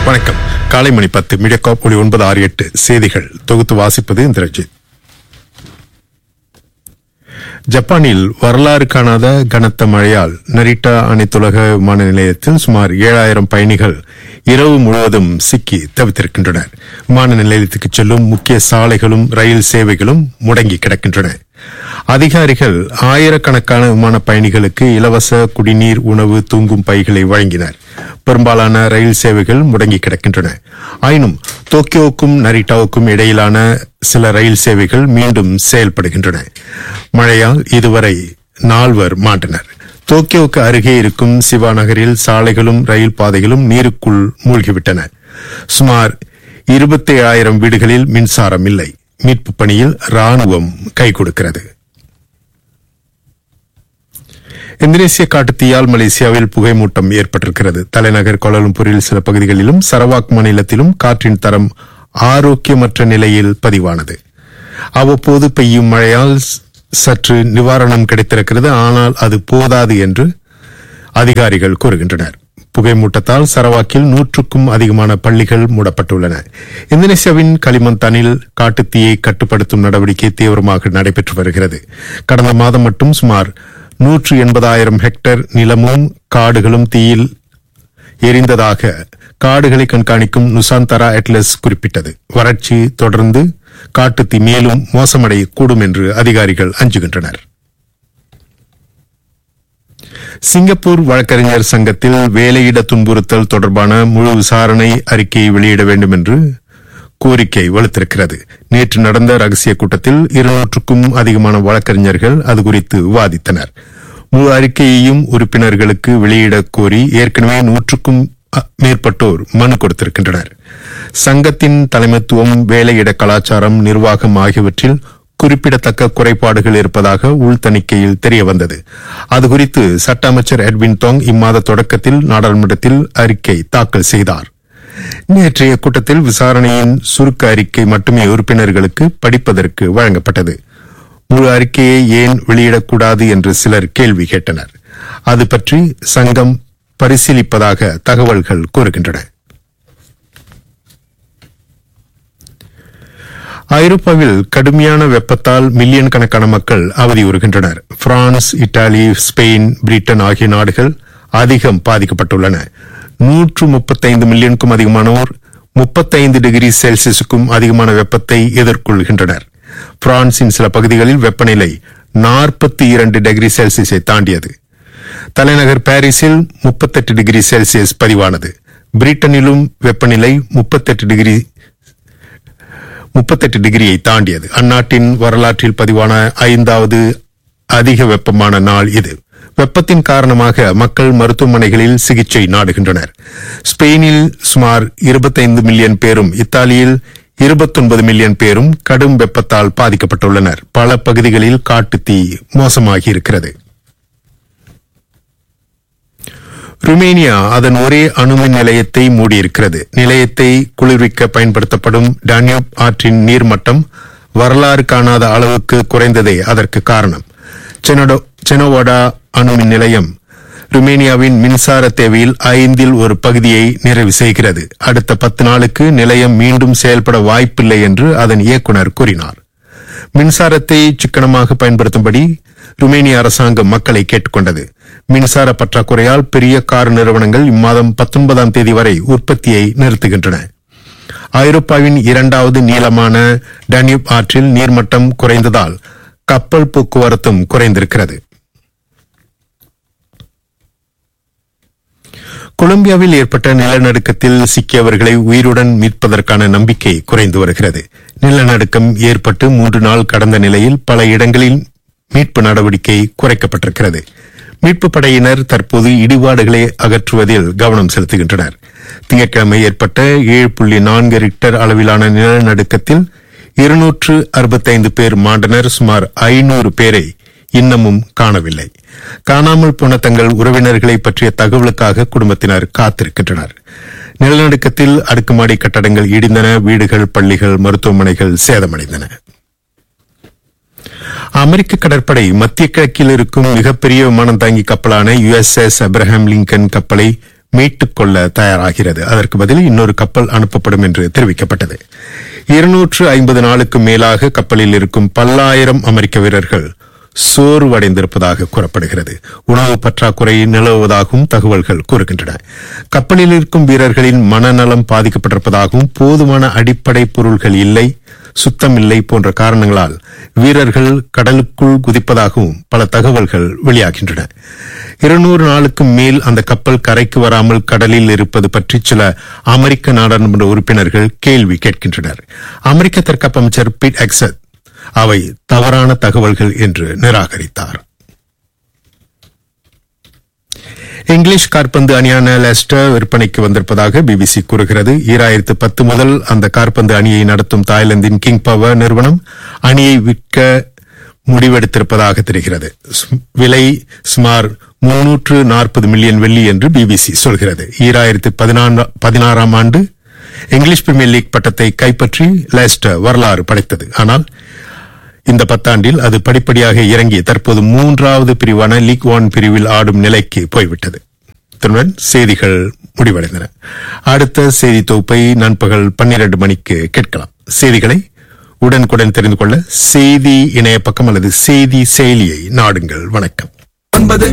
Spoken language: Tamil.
வணக்கம் காலை மணி பத்து மீடியாகாப் ஒளி ஒன்பது ஆறு எட்டு செய்திகள் தொகுத்து வாசிப்பது இந்திரஜித் ஜப்பானில் வரலாறு காணாத கனத்த மழையால் நரிட்டா அனைத்துலக விமான நிலையத்தில் சுமார் ஏழாயிரம் பயணிகள் இரவு முழுவதும் சிக்கி தவித்திருக்கின்றனர் விமான நிலையத்துக்கு செல்லும் முக்கிய சாலைகளும் ரயில் சேவைகளும் முடங்கி கிடக்கின்றன அதிகாரிகள் ஆயிரக்கணக்கான விமான பயணிகளுக்கு இலவச குடிநீர் உணவு தூங்கும் பைகளை வழங்கினர் பெரும்பாலான ரயில் சேவைகள் முடங்கி கிடக்கின்றன ஆயினும் டோக்கியோவுக்கும் நரிட்டாவுக்கும் இடையிலான சில ரயில் சேவைகள் மீண்டும் செயல்படுகின்றன மழையால் இதுவரை நால்வர் மாண்டனர் டோக்கியோவுக்கு அருகே இருக்கும் சிவா நகரில் சாலைகளும் ரயில் பாதைகளும் நீருக்குள் மூழ்கிவிட்டன சுமார் இருபத்தி ஆயிரம் வீடுகளில் மின்சாரம் இல்லை மீட்பு பணியில் ராணுவம் கை கொடுக்கிறது இந்தோனேசிய காட்டுத்தீயால் மலேசியாவில் புகைமூட்டம் ஏற்பட்டிருக்கிறது தலைநகர் கோலாலம்பூரில் சில பகுதிகளிலும் சரவாக் மாநிலத்திலும் காற்றின் தரம் ஆரோக்கியமற்ற நிலையில் பதிவானது அவ்வப்போது பெய்யும் மழையால் சற்று நிவாரணம் கிடைத்திருக்கிறது ஆனால் அது போதாது என்று அதிகாரிகள் கூறுகின்றனர் புகைமூட்டத்தால் சரவாக்கில் நூற்றுக்கும் அதிகமான பள்ளிகள் மூடப்பட்டுள்ளன இந்தோனேசியாவின் களிமந்தானில் காட்டுத்தீயை கட்டுப்படுத்தும் நடவடிக்கை தீவிரமாக நடைபெற்று வருகிறது கடந்த மாதம் மட்டும் சுமார் நூற்று எண்பதாயிரம் ஹெக்டேர் நிலமும் காடுகளும் தீயில் எரிந்ததாக காடுகளை கண்காணிக்கும் நுசாந்தரா அட்லஸ் குறிப்பிட்டது வறட்சி தொடர்ந்து காட்டுத்தீ மேலும் மோசமடையக்கூடும் என்று அதிகாரிகள் அஞ்சுகின்றனர் சிங்கப்பூர் வழக்கறிஞர் சங்கத்தில் வேலையிட துன்புறுத்தல் தொடர்பான முழு விசாரணை அறிக்கையை வெளியிட வேண்டும் என்று கோரிக்கை வலுத்திருக்கிறது நேற்று நடந்த ரகசிய கூட்டத்தில் இருநூற்றுக்கும் அதிகமான வழக்கறிஞர்கள் அது குறித்து விவாதித்தனர் முழு அறிக்கையையும் உறுப்பினர்களுக்கு வெளியிடக் கோரி ஏற்கனவே நூற்றுக்கும் மேற்பட்டோர் மனு கொடுத்திருக்கின்றனர் சங்கத்தின் தலைமைத்துவம் வேலையிட கலாச்சாரம் நிர்வாகம் ஆகியவற்றில் குறிப்பிடத்தக்க குறைபாடுகள் இருப்பதாக உள்தணிக்கையில் தெரியவந்தது அதுகுறித்து சட்ட அமைச்சர் எட்வின் தோங் இம்மாத தொடக்கத்தில் நாடாளுமன்றத்தில் அறிக்கை தாக்கல் செய்தார் நேற்றைய கூட்டத்தில் விசாரணையின் சுருக்க அறிக்கை மட்டுமே உறுப்பினர்களுக்கு படிப்பதற்கு வழங்கப்பட்டது முழு அறிக்கையை ஏன் வெளியிடக்கூடாது என்று சிலர் கேள்வி கேட்டனர் அது பற்றி சங்கம் பரிசீலிப்பதாக தகவல்கள் கூறுகின்றன ஐரோப்பாவில் கடுமையான வெப்பத்தால் மில்லியன் கணக்கான மக்கள் அவதியுறுகின்றனர் பிரான்ஸ் இத்தாலி ஸ்பெயின் பிரிட்டன் ஆகிய நாடுகள் அதிகம் பாதிக்கப்பட்டுள்ளன நூற்று முப்பத்தைந்து மில்லியனுக்கும் அதிகமானோர் முப்பத்தைந்து டிகிரி செல்சியஸுக்கும் அதிகமான வெப்பத்தை எதிர்கொள்கின்றனர் பிரான்சின் சில பகுதிகளில் வெப்பநிலை நாற்பத்தி இரண்டு டிகிரி செல்சியஸை தாண்டியது தலைநகர் பாரிஸில் முப்பத்தெட்டு டிகிரி செல்சியஸ் பதிவானது பிரிட்டனிலும் வெப்பநிலை முப்பத்தெட்டு டிகிரி முப்பத்தெட்டு டிகிரியை தாண்டியது அந்நாட்டின் வரலாற்றில் பதிவான ஐந்தாவது அதிக வெப்பமான நாள் இது வெப்பத்தின் காரணமாக மக்கள் மருத்துவமனைகளில் சிகிச்சை நாடுகின்றனர் ஸ்பெயினில் சுமார் இருபத்தைந்து மில்லியன் பேரும் இத்தாலியில் இருபத்தொன்பது மில்லியன் பேரும் கடும் வெப்பத்தால் பாதிக்கப்பட்டுள்ளனர் பல பகுதிகளில் காட்டுத்தீ மோசமாகி இருக்கிறது ருமேனியா அதன் ஒரே அணுமின் நிலையத்தை மூடியிருக்கிறது நிலையத்தை குளிர்விக்க பயன்படுத்தப்படும் டான்யூப் ஆற்றின் நீர்மட்டம் வரலாறு காணாத அளவுக்கு குறைந்ததே அதற்கு காரணம் செனோவாடா அணுமின் நிலையம் ருமேனியாவின் மின்சார தேவையில் ஐந்தில் ஒரு பகுதியை நிறைவு செய்கிறது அடுத்த பத்து நாளுக்கு நிலையம் மீண்டும் செயல்பட வாய்ப்பில்லை என்று அதன் இயக்குநர் கூறினார் மின்சாரத்தை சிக்கனமாக பயன்படுத்தும்படி ருமேனிய அரசாங்கம் மக்களை கேட்டுக்கொண்டது மின்சார பற்றாக்குறையால் பெரிய கார் நிறுவனங்கள் இம்மாதம் பத்தொன்பதாம் தேதி வரை உற்பத்தியை நிறுத்துகின்றன ஐரோப்பாவின் இரண்டாவது நீளமான டன்யூப் ஆற்றில் நீர்மட்டம் குறைந்ததால் கப்பல் போக்குவரத்தும் குறைந்திருக்கிறது கொலம்பியாவில் ஏற்பட்ட நிலநடுக்கத்தில் சிக்கியவர்களை உயிருடன் மீட்பதற்கான நம்பிக்கை குறைந்து வருகிறது நிலநடுக்கம் ஏற்பட்டு மூன்று நாள் கடந்த நிலையில் பல இடங்களில் மீட்பு நடவடிக்கை குறைக்கப்பட்டிருக்கிறது மீட்பு படையினர் தற்போது இடிபாடுகளை அகற்றுவதில் கவனம் செலுத்துகின்றனர் திங்கட்கிழமை ஏற்பட்ட ஏழு புள்ளி நான்கு ரிக்டர் அளவிலான நிலநடுக்கத்தில் இருநூற்று அறுபத்தைந்து பேர் மாண்டனர் சுமார் ஐநூறு பேரை இன்னமும் காணவில்லை காணாமல் போன தங்கள் உறவினர்களை பற்றிய தகவலுக்காக குடும்பத்தினர் காத்திருக்கின்றனர் நிலநடுக்கத்தில் அடுக்குமாடி கட்டடங்கள் இடிந்தன வீடுகள் பள்ளிகள் மருத்துவமனைகள் சேதமடைந்தன அமெரிக்க கடற்படை மத்திய கிழக்கில் இருக்கும் மிகப்பெரிய விமானம் தாங்கி கப்பலான யுஎஸ்எஸ் அப்ரஹாம் லிங்கன் கப்பலை மீட்டுக் கொள்ள தயாராகிறது அதற்கு பதில் இன்னொரு கப்பல் அனுப்பப்படும் என்று தெரிவிக்கப்பட்டது இருநூற்று ஐம்பது நாளுக்கு மேலாக கப்பலில் இருக்கும் பல்லாயிரம் அமெரிக்க வீரர்கள் சோர்வடைந்திருப்பதாக கூறப்படுகிறது உணவு பற்றாக்குறை நிலவுவதாகவும் தகவல்கள் கூறுகின்றன கப்பலில் இருக்கும் வீரர்களின் மனநலம் பாதிக்கப்பட்டிருப்பதாகவும் போதுமான அடிப்படை பொருள்கள் இல்லை சுத்தமில்லை போன்ற காரணங்களால் வீரர்கள் கடலுக்குள் குதிப்பதாகவும் பல தகவல்கள் வெளியாகின்றன இருநூறு நாளுக்கும் மேல் அந்த கப்பல் கரைக்கு வராமல் கடலில் இருப்பது பற்றி சில அமெரிக்க நாடாளுமன்ற உறுப்பினர்கள் கேள்வி கேட்கின்றனர் அமெரிக்க தற்காப்பு அமைச்சர் பீட் எக்ஸத் அவை தவறான தகவல்கள் என்று நிராகரித்தார் இங்கிலீஷ் காற்பந்து அணியான லெஸ்டர் விற்பனைக்கு வந்திருப்பதாக பிபிசி கூறுகிறது ஈராயிரத்து பத்து முதல் அந்த காற்பந்து அணியை நடத்தும் தாய்லாந்தின் கிங் பவர் நிறுவனம் அணியை விற்க முடிவெடுத்திருப்பதாக தெரிகிறது ஸ்- விலை சுமார் முன்னூற்று நாற்பது மில்லியன் வெள்ளி என்று பிபிசி சொல்கிறது ஈராயிரத்து பதினாறாம் ஆண்டு இங்கிலீஷ் பிரீமியர் லீக் பட்டத்தை கைப்பற்றி லெஸ்டர் வரலாறு படைத்தது ஆனால் இந்த பத்தாண்டில் அது படிப்படியாக இறங்கி தற்போது மூன்றாவது பிரிவான லீக் ஒன் பிரிவில் ஆடும் நிலைக்கு போய்விட்டது இத்துடன் செய்திகள் முடிவடைந்தன அடுத்த செய்தி தொகுப்பை நண்பகல் பன்னிரண்டு மணிக்கு கேட்கலாம் செய்திகளை உடனுக்குடன் தெரிந்து கொள்ள செய்தி இணைய பக்கம் அல்லது செய்தி செயலியை நாடுங்கள் வணக்கம் ஒன்பது